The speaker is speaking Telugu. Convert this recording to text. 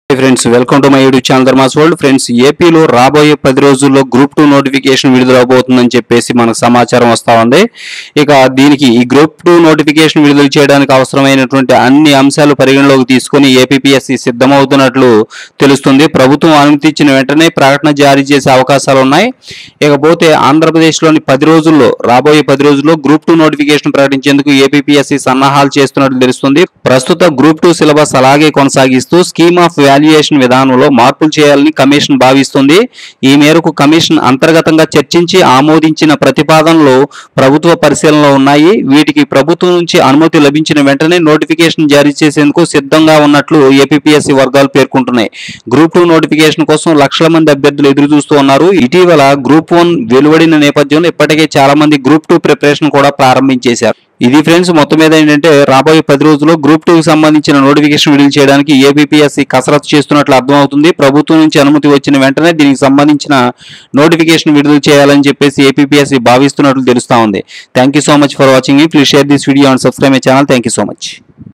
friends welcome to my YouTube channel Dharmas world friends ఏపీలో రాబోయే పది రోజుల్లో గ్రూప్ టూ నోటిఫికేషన్ విడుదలవబోతుందని చెప్పేసి మనకు సమాచారం వస్తా ఉంది ఇక దీనికి ఈ గ్రూప్ టూ నోటిఫికేషన్ విడుదల చేయడానికి అవసరమైనటువంటి అన్ని అంశాలు పరిగణలోకి తీసుకొని ఏపీఎస్సి సిద్ధమవుతున్నట్లు తెలుస్తుంది ప్రభుత్వం అనుమతి ఇచ్చిన వెంటనే ప్రకటన జారీ చేసే అవకాశాలు ఉన్నాయి ఇకపోతే ఆంధ్రప్రదేశ్లోని పది రోజుల్లో రాబోయే పది రోజుల్లో గ్రూప్ టూ నోటిఫికేషన్ ప్రకటించేందుకు ఏపీఎస్సి సన్నాహాలు చేస్తున్నట్లు తెలుస్తుంది ప్రస్తుత గ్రూప్ టూ సిలబస్ అలాగే కొనసాగిస్తూ స్కీమ్ ఆఫ్ వాల్యుయేషన్ విధానంలో మార్పులు చేయాలని కమిషన్ భావిస్తుంది ఈ మేరకు కమిషన్ అంతర్గతంగా చర్చించి ఆమోదించిన ప్రతిపాదనలు ప్రభుత్వ పరిశీలనలో ఉన్నాయి వీటికి ప్రభుత్వం నుంచి అనుమతి లభించిన వెంటనే నోటిఫికేషన్ జారీ చేసేందుకు సిద్ధంగా ఉన్నట్లు ఏపీఎస్సి వర్గాలు పేర్కొంటున్నాయి గ్రూప్ టూ నోటిఫికేషన్ కోసం లక్షల మంది అభ్యర్థులు ఎదురు చూస్తూ ఉన్నారు ఇటీవల గ్రూప్ వన్ వెలువడిన నేపథ్యంలో ఇప్పటికే చాలా మంది గ్రూప్ టూ ప్రిపరేషన్ కూడా ప్రారంభించేశారు ఇది ఫ్రెండ్స్ మొత్తం మీద ఏంటంటే రాబోయే పది రోజుల్లో గ్రూప్ టూ కి సంబంధించిన నోటిఫికేషన్ విడుదల చేయడానికి ఏబిపిఎస్సి కసరత్తు చేస్తున్నట్లు అర్థమవుతుంది ప్రభుత్వం నుంచి అనుమతి వచ్చిన వెంటనే దీనికి సంబంధించిన నోటిఫికేషన్ విడుదల చేయాలని చెప్పేసి ఏపీఎస్సి భావిస్తున్నట్లు తెలుస్తా ఉంది thank you so much for watching please share this video and subscribe my channel thank you so much